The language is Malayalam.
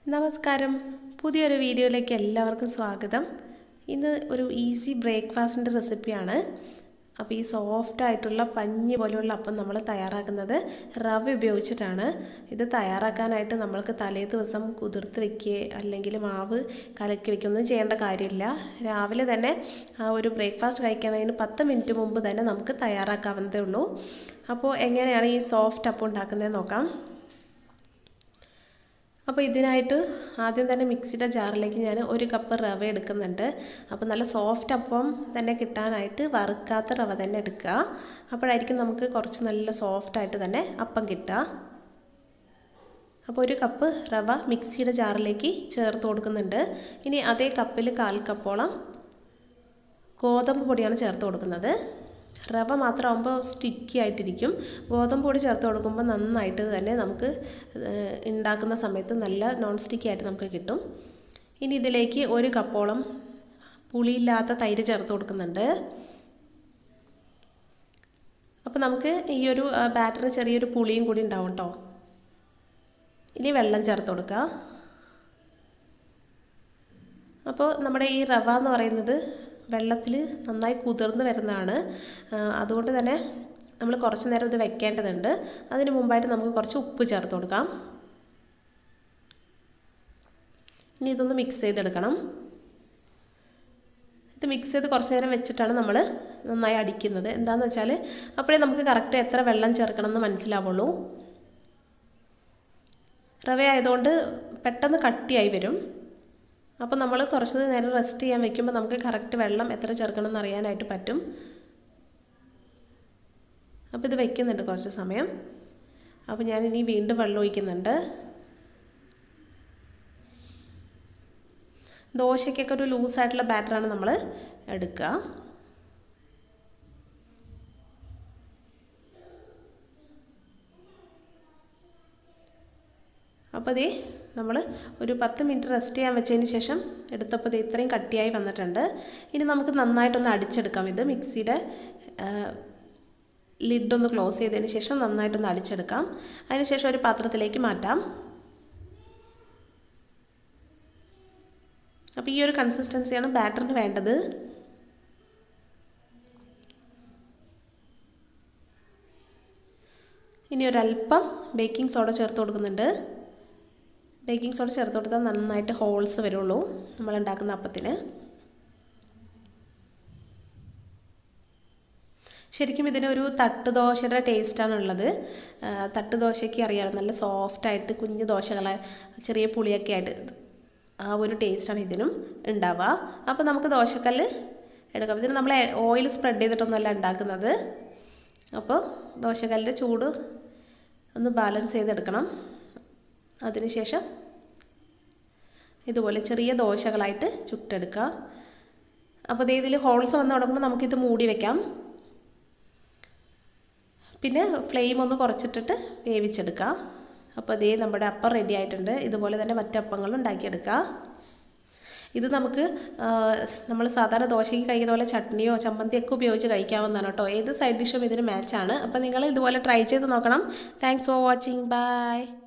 നമസ്കാരം പുതിയൊരു വീഡിയോയിലേക്ക് എല്ലാവർക്കും സ്വാഗതം ഇന്ന് ഒരു ഈസി ബ്രേക്ക്ഫാസ്റ്റിൻ്റെ റെസിപ്പിയാണ് അപ്പോൾ ഈ സോഫ്റ്റ് ആയിട്ടുള്ള പഞ്ഞി പോലെയുള്ള അപ്പം നമ്മൾ തയ്യാറാക്കുന്നത് റവ ഉപയോഗിച്ചിട്ടാണ് ഇത് തയ്യാറാക്കാനായിട്ട് നമ്മൾക്ക് തലേ ദിവസം കുതിർത്ത് വെക്കുക അല്ലെങ്കിൽ മാവ് കലക്കി വെക്കുകയൊന്നും ചെയ്യേണ്ട കാര്യമില്ല രാവിലെ തന്നെ ആ ഒരു ബ്രേക്ക്ഫാസ്റ്റ് കഴിക്കുന്നതിന് പത്ത് മിനിറ്റ് മുമ്പ് തന്നെ നമുക്ക് തയ്യാറാക്കാവുന്നതേ ഉള്ളൂ അപ്പോൾ എങ്ങനെയാണ് ഈ സോഫ്റ്റ് അപ്പം ഉണ്ടാക്കുന്നത് നോക്കാം അപ്പോൾ ഇതിനായിട്ട് ആദ്യം തന്നെ മിക്സിയുടെ ജാറിലേക്ക് ഞാൻ ഒരു കപ്പ് റവ എടുക്കുന്നുണ്ട് അപ്പോൾ നല്ല സോഫ്റ്റ് അപ്പം തന്നെ കിട്ടാനായിട്ട് വറുക്കാത്ത റവ തന്നെ എടുക്കുക അപ്പോഴായിരിക്കും നമുക്ക് കുറച്ച് നല്ല സോഫ്റ്റായിട്ട് തന്നെ അപ്പം കിട്ടുക അപ്പോൾ ഒരു കപ്പ് റവ മിക്സിയുടെ ജാറിലേക്ക് ചേർത്ത് കൊടുക്കുന്നുണ്ട് ഇനി അതേ കപ്പിൽ കാൽ കപ്പോളം ഗോതമ്പ് പൊടിയാണ് ചേർത്ത് കൊടുക്കുന്നത് റവ മാത്രമാകുമ്പോൾ സ്റ്റിക്കി ആയിട്ടിരിക്കും ഗോതമ്പ് പൊടി ചേർത്ത് കൊടുക്കുമ്പോൾ നന്നായിട്ട് തന്നെ നമുക്ക് ഉണ്ടാക്കുന്ന സമയത്ത് നല്ല നോൺ സ്റ്റിക്കി ആയിട്ട് നമുക്ക് കിട്ടും ഇനി ഇതിലേക്ക് ഒരു കപ്പോളം പുളിയില്ലാത്ത തൈര് ചേർത്ത് കൊടുക്കുന്നുണ്ട് അപ്പോൾ നമുക്ക് ഈ ഒരു ബാറ്ററിന് ചെറിയൊരു പുളിയും കൂടി ഉണ്ടാവും കേട്ടോ ഇനി വെള്ളം ചേർത്ത് കൊടുക്കുക അപ്പോൾ നമ്മുടെ ഈ റവ എന്ന് പറയുന്നത് വെള്ളത്തിൽ നന്നായി കുതിർന്ന് വരുന്നതാണ് അതുകൊണ്ട് തന്നെ നമ്മൾ കുറച്ച് നേരം ഇത് വെക്കേണ്ടതുണ്ട് അതിന് മുമ്പായിട്ട് നമുക്ക് കുറച്ച് ഉപ്പ് ചേർത്ത് കൊടുക്കാം ഇനി ഇതൊന്ന് മിക്സ് ചെയ്തെടുക്കണം ഇത് മിക്സ് ചെയ്ത് കുറച്ച് നേരം വെച്ചിട്ടാണ് നമ്മൾ നന്നായി അടിക്കുന്നത് എന്താണെന്ന് വെച്ചാൽ അപ്പോഴേ നമുക്ക് കറക്റ്റ് എത്ര വെള്ളം ചേർക്കണം എന്ന് മനസ്സിലാവുള്ളൂ റവ ആയതുകൊണ്ട് പെട്ടെന്ന് കട്ടിയായി വരും അപ്പോൾ നമ്മൾ കുറച്ച് നേരം റെസ്റ്റ് ചെയ്യാൻ വെക്കുമ്പോൾ നമുക്ക് കറക്റ്റ് വെള്ളം എത്ര ചേർക്കണം എന്ന് അറിയാനായിട്ട് പറ്റും അപ്പോൾ ഇത് വെക്കുന്നുണ്ട് കുറച്ച് സമയം അപ്പോൾ ഞാൻ ഇനി വീണ്ടും വെള്ളം ഒഴിക്കുന്നുണ്ട് ദോശയ്ക്കൊക്കെ ഒരു ലൂസായിട്ടുള്ള ബാറ്ററാണ് നമ്മൾ എടുക്കുക അപ്പോൾ ഇതേ നമ്മൾ ഒരു പത്ത് മിനിറ്റ് റെസ്റ്റ് ചെയ്യാൻ വെച്ചതിന് ശേഷം എടുത്തപ്പോൾ ഇത് ഇത്രയും കട്ടിയായി വന്നിട്ടുണ്ട് ഇനി നമുക്ക് നന്നായിട്ടൊന്ന് അടിച്ചെടുക്കാം ഇത് മിക്സിയുടെ ലിഡൊന്ന് ക്ലോസ് ചെയ്തതിന് ശേഷം നന്നായിട്ടൊന്ന് അടിച്ചെടുക്കാം അതിനുശേഷം ഒരു പാത്രത്തിലേക്ക് മാറ്റാം അപ്പോൾ ഈ ഒരു കൺസിസ്റ്റൻസിയാണ് ബാറ്ററിന് വേണ്ടത് ഇനി ഒരല്പം ബേക്കിംഗ് സോഡ ചേർത്ത് കൊടുക്കുന്നുണ്ട് ബേക്കിംഗ് സോഡ ചേർത്ത് കൊടുത്താൽ നന്നായിട്ട് ഹോൾസ് വരുള്ളൂ നമ്മൾ ഉണ്ടാക്കുന്ന അപ്പത്തിന് ശരിക്കും ഇതിനൊരു തട്ട് ദോശയുടെ ടേസ്റ്റാണ് ഉള്ളത് തട്ട് ദോശയ്ക്ക് അറിയാമല്ലോ നല്ല സോഫ്റ്റായിട്ട് കുഞ്ഞു ദോശകളെ ചെറിയ പുളിയൊക്കെ ആയിട്ട് ആ ഒരു ടേസ്റ്റാണ് ഇതിനും ഉണ്ടാവുക അപ്പോൾ നമുക്ക് ദോശക്കല്ല് എടുക്കാം ഇതിന് നമ്മൾ ഓയിൽ സ്പ്രെഡ് ചെയ്തിട്ടൊന്നുമല്ല ഉണ്ടാക്കുന്നത് അപ്പോൾ ദോശക്കല്ലിൻ്റെ ചൂട് ഒന്ന് ബാലൻസ് ചെയ്തെടുക്കണം അതിനുശേഷം ഇതുപോലെ ചെറിയ ദോശകളായിട്ട് ചുട്ടെടുക്കുക അപ്പോൾ ഇതിൽ ഹോൾസ് വന്ന് തുടങ്ങുമ്പോൾ നമുക്കിത് മൂടി വെക്കാം പിന്നെ ഫ്ലെയിം ഒന്ന് കുറച്ചിട്ടിട്ട് വേവിച്ചെടുക്കുക അപ്പോൾ അതേ നമ്മുടെ അപ്പം റെഡി ആയിട്ടുണ്ട് ഇതുപോലെ തന്നെ മറ്റപ്പങ്ങൾ ഉണ്ടാക്കിയെടുക്കുക ഇത് നമുക്ക് നമ്മൾ സാധാരണ ദോശയ്ക്ക് കഴിക്കുന്ന പോലെ ചട്നിയോ ചമ്മന്തിയൊക്കെ ഉപയോഗിച്ച് കഴിക്കാവുന്നതാണ് കേട്ടോ ഏത് സൈഡ് ഡിഷും ഇതിന് മാച്ചാണ് അപ്പോൾ നിങ്ങൾ ഇതുപോലെ ട്രൈ ചെയ്ത് നോക്കണം താങ്ക്സ് ഫോർ വാച്ചിങ് ബൈ